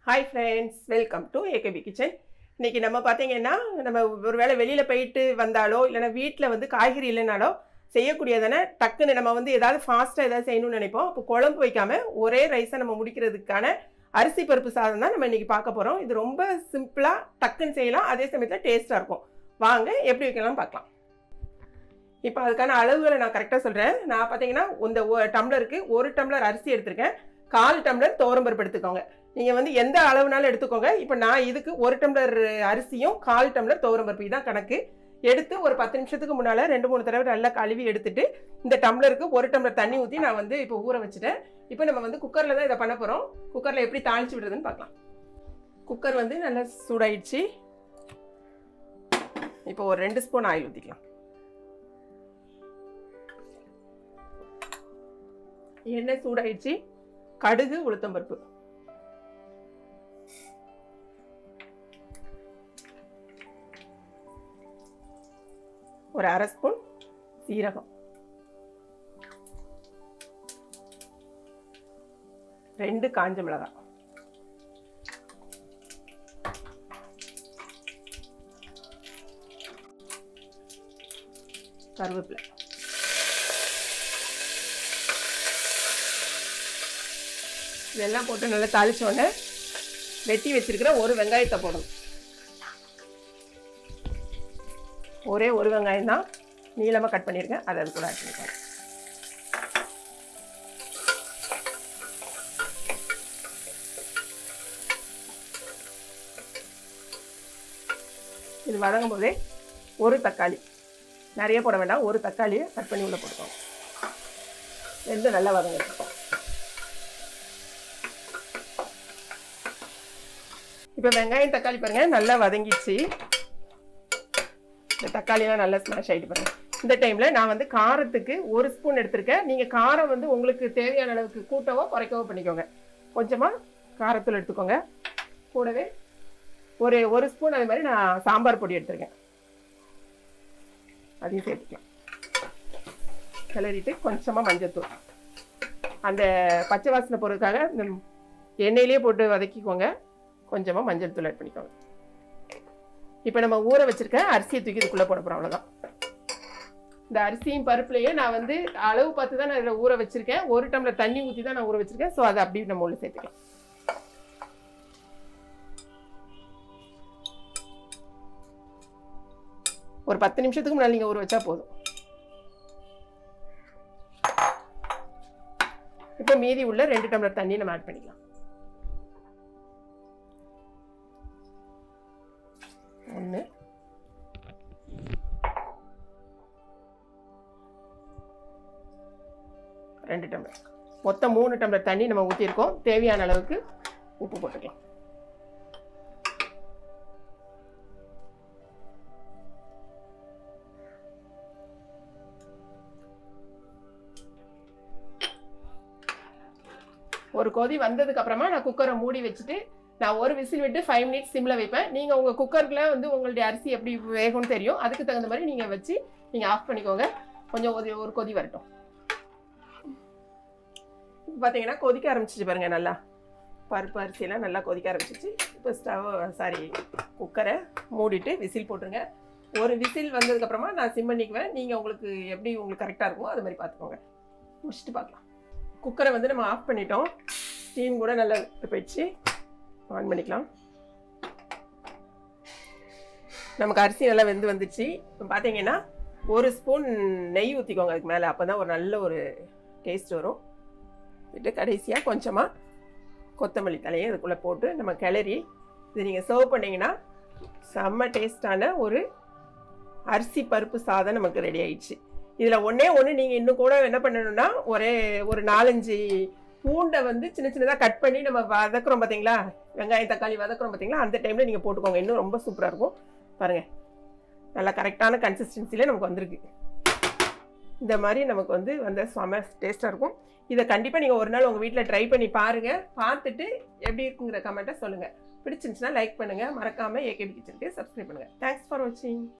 hi friends welcome to AKB kitchen இன்னைக்கு நம்ம பார்த்தீங்கன்னா நம்ம ஒரு வேளை வெளியில் போயிட்டு வந்தாலோ இல்லைன்னா வீட்டில் வந்து காய்கறி இல்லைனாலோ செய்யக்கூடியதானே டக்குன்னு நம்ம வந்து ஏதாவது ஃபாஸ்ட்டாக ஏதாவது செய்யணும்னு நினைப்போம் அப்போ குழம்பு வைக்காம ஒரே ரைஸை நம்ம முடிக்கிறதுக்கான அரிசி பருப்பு சாதம் தான் நம்ம இன்னைக்கு பார்க்க போகிறோம் இது ரொம்ப சிம்பிளாக டக்குன்னு செய்யலாம் அதே சமயத்தில் டேஸ்ட்டாக இருக்கும் வாங்க எப்படி வைக்கலாம் பார்க்கலாம் இப்போ அதுக்கான அளவுகளை நான் கரெக்டாக சொல்கிறேன் நான் பார்த்தீங்கன்னா இந்த ஒ- டம்ளருக்கு ஒரு டம்ளர் அரிசி எடுத்திருக்கேன் கால் டம்ளர் துவரம்பருப்பு எடுத்துக்கோங்க நீங்கள் வந்து எந்த அளவுனாலும் எடுத்துக்கோங்க இப்போ நான் இதுக்கு ஒரு டம்ளர் அரிசியும் கால் டம்ளர் துவரம்பருப்பு இதான் கணக்கு எடுத்து ஒரு பத்து நிமிஷத்துக்கு முன்னால் ரெண்டு மூணு தடவை நல்லா கழுவி எடுத்துட்டு இந்த டம்ளருக்கு ஒரு டம்ளர் தண்ணி ஊற்றி நான் வந்து இப்போ ஊற வச்சுட்டேன் இப்போ நம்ம வந்து குக்கரில் தான் இதை பண்ண போகிறோம் குக்கரில் எப்படி தாளிச்சு விடுறதுன்னு பார்க்கலாம் குக்கர் வந்து நல்லா சூடாயிடுச்சு இப்போ ஒரு ரெண்டு ஸ்பூன் ஆயில் ஊற்றிக்கலாம் எண்ணெய் சூடாயிடுச்சு கடுகு உளுத்தம்பருப்பு ஒரு அரை ஸ்பூன் சீரகம் ரெண்டு காஞ்ச மிளகாய் கருவேப்பிலை இதெல்லாம் போட்டு நல்லா தாளிச்ச உடனே வெட்டி வச்சிருக்கிற ஒரு வெங்காயத்தை போடணும் ஒரே ஒரு வெங்காயம் தான் நீளமாக கட் பண்ணியிருக்கேன் அதை அது கூட ஆட் பண்ணிக்கலாம் இது வதங்கும் போதே ஒரு தக்காளி நிறைய போட வேண்டாம் ஒரு தக்காளியை கட் பண்ணி உள்ள போட்டுக்கோங்க ரெண்டு நல்லா வதங்கிருக்கும் இப்போ வெங்காயம் தக்காளி பாருங்க நல்லா வதங்கிடுச்சு இந்த தக்காளிலாம் நல்லா ஸ்மாஷ் ஆகிட்டு பாருங்க இந்த டைமில் நான் வந்து காரத்துக்கு ஒரு ஸ்பூன் எடுத்திருக்கேன் நீங்கள் காரம் வந்து உங்களுக்கு தேவையான அளவுக்கு கூட்டவோ குறைக்கவோ பண்ணிக்கோங்க கொஞ்சமாக காரத்தூள் எடுத்துக்கோங்க கூடவே ஒரு ஒரு ஸ்பூன் அது மாதிரி நான் சாம்பார் பொடி எடுத்திருக்கேன் அதையும் சேர்த்துக்கலாம் கிளறிட்டு கொஞ்சமாக மஞ்சத்தூள் அந்த பச்சை வாசனை போடுறதுக்காக இந்த எண்ணெயிலேயே போட்டு வதக்கிக்கோங்க கொஞ்சமாக மஞ்சள் தூள் ஆட் பண்ணிக்கோங்க இப்போ நம்ம ஊற வச்சிருக்க அரிசியை தூக்கி இதுக்குள்ளே போட போகிறோம் அவ்வளோதான் இந்த அரிசியும் பருப்புலையே நான் வந்து அளவு பார்த்து தான் நான் இதில் ஊற வச்சிருக்கேன் ஒரு டம்ளர் தண்ணி ஊற்றி தான் நான் ஊற வச்சிருக்கேன் ஸோ அதை அப்படியே நம்ம உள்ள சேர்த்துக்கலாம் ஒரு பத்து நிமிஷத்துக்கு முன்னாடி நீங்கள் ஊற வச்சா போதும் இப்போ மீதி உள்ள ரெண்டு டம்ளர் தண்ணி நம்ம ஆட் பண்ணிக்கலாம் ஒன்று ரெண்டு டம்ளர் மொத்தம் மூணு டம்ளர் தண்ணி நம்ம ஊற்றிருக்கோம் தேவையான அளவுக்கு உப்பு போட்டுக்கலாம் ஒரு கொதி வந்ததுக்கு அப்புறமா நான் குக்கரை மூடி வச்சுட்டு நான் ஒரு விசில் விட்டு ஃபைவ் மினிட்ஸ் சிம்ல வைப்பேன் நீங்கள் உங்கள் குக்கரில் வந்து உங்களுடைய அரிசி எப்படி வேகும்னு தெரியும் அதுக்கு தகுந்த மாதிரி நீங்கள் வச்சு நீங்கள் ஆஃப் பண்ணிக்கோங்க கொஞ்சம் ஒரு ஒரு கொதி வரட்டும் இப்போ பார்த்தீங்கன்னா கொதிக்க ஆரம்பிச்சிச்சு பாருங்க நல்லா பருப்பு அரிசியெல்லாம் நல்லா கொதிக்க ஆரம்பிச்சிச்சு இப்போ ஸ்டவ் சாரி குக்கரை மூடிட்டு விசில் போட்டுருங்க ஒரு விசில் வந்ததுக்கப்புறமா நான் சிம் பண்ணிக்குவேன் நீங்கள் உங்களுக்கு எப்படி உங்களுக்கு கரெக்டாக இருக்குமோ அது மாதிரி பார்த்துக்கோங்க முடிச்சுட்டு பார்க்கலாம் குக்கரை வந்து நம்ம ஆஃப் பண்ணிட்டோம் ஸ்டீம் கூட நல்லா போயிடுச்சு ஆன் பண்ணிக்கலாம் நமக்கு அரிசி நல்லா வெந்து வந்துச்சு இப்போ பார்த்தீங்கன்னா ஒரு ஸ்பூன் நெய் ஊற்றிக்கோங்க அதுக்கு மேலே அப்போ தான் ஒரு நல்ல ஒரு டேஸ்ட் வரும் விட்டு கடைசியாக கொஞ்சமாக கொத்தமல்லி தலையை இதுக்குள்ளே போட்டு நம்ம கிளறி இது நீங்கள் சர்வ் பண்ணிங்கன்னா செம்ம டேஸ்டான ஒரு அரிசி பருப்பு சாதம் நமக்கு ரெடி ஆயிடுச்சு இதில் ஒன்றே ஒன்று நீங்கள் இன்னும் கூட என்ன பண்ணணும்னா ஒரே ஒரு நாலஞ்சு பூண்டை வந்து சின்ன சின்னதாக கட் பண்ணி நம்ம வதக்குறோம் பார்த்தீங்களா வெங்காயம் தக்காளி வதக்குறோம் பார்த்தீங்களா அந்த டைமில் நீங்கள் போட்டுக்கோங்க இன்னும் ரொம்ப சூப்பராக இருக்கும் பாருங்கள் நல்லா கரெக்டான கன்சிஸ்டன்சியில் நமக்கு வந்திருக்கு இந்த மாதிரி நமக்கு வந்து வந்த செம டேஸ்ட்டாக இருக்கும் இதை கண்டிப்பாக நீங்கள் ஒரு நாள் உங்கள் வீட்டில் ட்ரை பண்ணி பாருங்கள் பார்த்துட்டு எப்படி இருக்குங்கிற கமெண்ட்டை சொல்லுங்கள் பிடிச்சிருந்துச்சுன்னா லைக் பண்ணுங்கள் மறக்காமல் ஏகேபி கிச்சனுக்கு சப்ஸ்கிரைப் பண்ணுங்கள் தேங்க்ஸ் ஃபார் வாட்சிங்